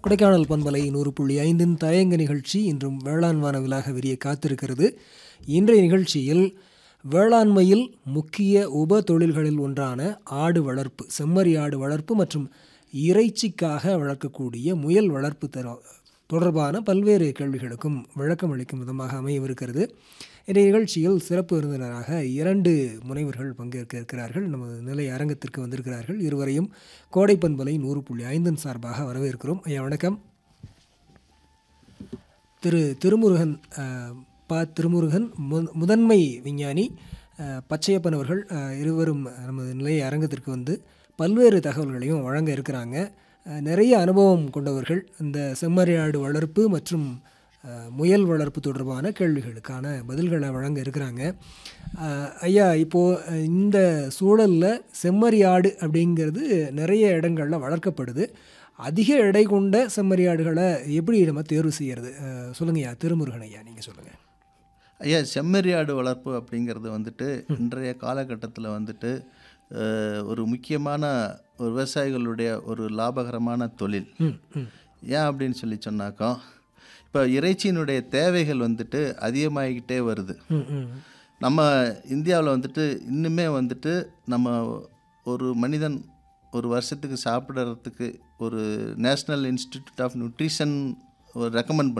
கொடைக்கானல் பண்பலை நூறு புள்ளி ஐந்தின் தயங்க நிகழ்ச்சி இன்றும் வேளாண் வானவிலாக விரிய காத்திருக்கிறது இன்றைய நிகழ்ச்சியில் வேளாண்மையில் முக்கிய உப தொழில்களில் ஒன்றான ஆடு வளர்ப்பு செம்மறி ஆடு வளர்ப்பு மற்றும் இறைச்சிக்காக வளர்க்கக்கூடிய முயல் வளர்ப்பு தர தொடர்பான பல்வேறு கேள்விகளுக்கும் விளக்கம் அளிக்கும் விதமாக அமையவிருக்கிறது இன்றைய நிகழ்ச்சியில் சிறப்பு விருந்தினராக இரண்டு முனைவர்கள் பங்கேற்க இருக்கிறார்கள் நமது நிலை அரங்கத்திற்கு வந்திருக்கிறார்கள் இருவரையும் கோடை பண்பலை நூறு புள்ளி ஐந்தின் சார்பாக வரவேற்கிறோம் ஐயா வணக்கம் திரு திருமுருகன் அஹ், ப திருமுருகன் மு- முதன்மை விஞ்ஞானி அஹ், பச்சையப்பன் அவர்கள் அஹ், இருவரும் நமது நிலைய அரங்கத்திற்கு வந்து பல்வேறு தகவல்களையும் வழங்க இருக்கிறாங்க அஹ், நிறைய அனுபவம் கொண்டவர்கள் இந்த செம்மறியாடு வளர்ப்பு மற்றும் அஹ், முயல் வளர்ப்பு தொடர்பான கேள்விகளுக்கான பதில்களை வழங்க இருக்கிறாங்க அஹ், ஐயா இப்போது இந்த சூழலில் செம்மறியாடு அப்படிங்கிறது நிறைய இடங்களில் வளர்க்கப்படுது அதிக எடை கொண்ட செம்மறியாடுகளை எப்படி நம்ம தேர்வு செய்யறது அஹ், சொல்லுங்கய்யா திருமுருகன் ஐயா நீங்கள் சொல்லுங்கள் ஐயா செம்மறியாடு வளர்ப்பு அப்படிங்கிறது வந்துட்டு இன்றைய காலகட்டத்தில் வந்துட்டு அஹ், ஒரு முக்கியமான ஒரு விவசாயிகளுடைய ஒரு லாபகரமான தொழில் ம் ம் ஏன் அப்படின்னு சொல்லி சொன்னாக்கா இப்போ இறைச்சியினுடைய தேவைகள் வந்துட்டு அதிகமாகிக்கிட்டே வருது ம் ம் நம்ம இந்தியாவில் வந்துட்டு இன்னுமே வந்துட்டு நம்ம ஒரு மனிதன் ஒரு வருஷத்துக்கு சாப்பிட்றதுக்கு ஒரு நேஷ்னல் இன்ஸ்டிடியூட் ஆஃப் நியூட்ரிஷன் ஒரு ரெக்கமெண்ட்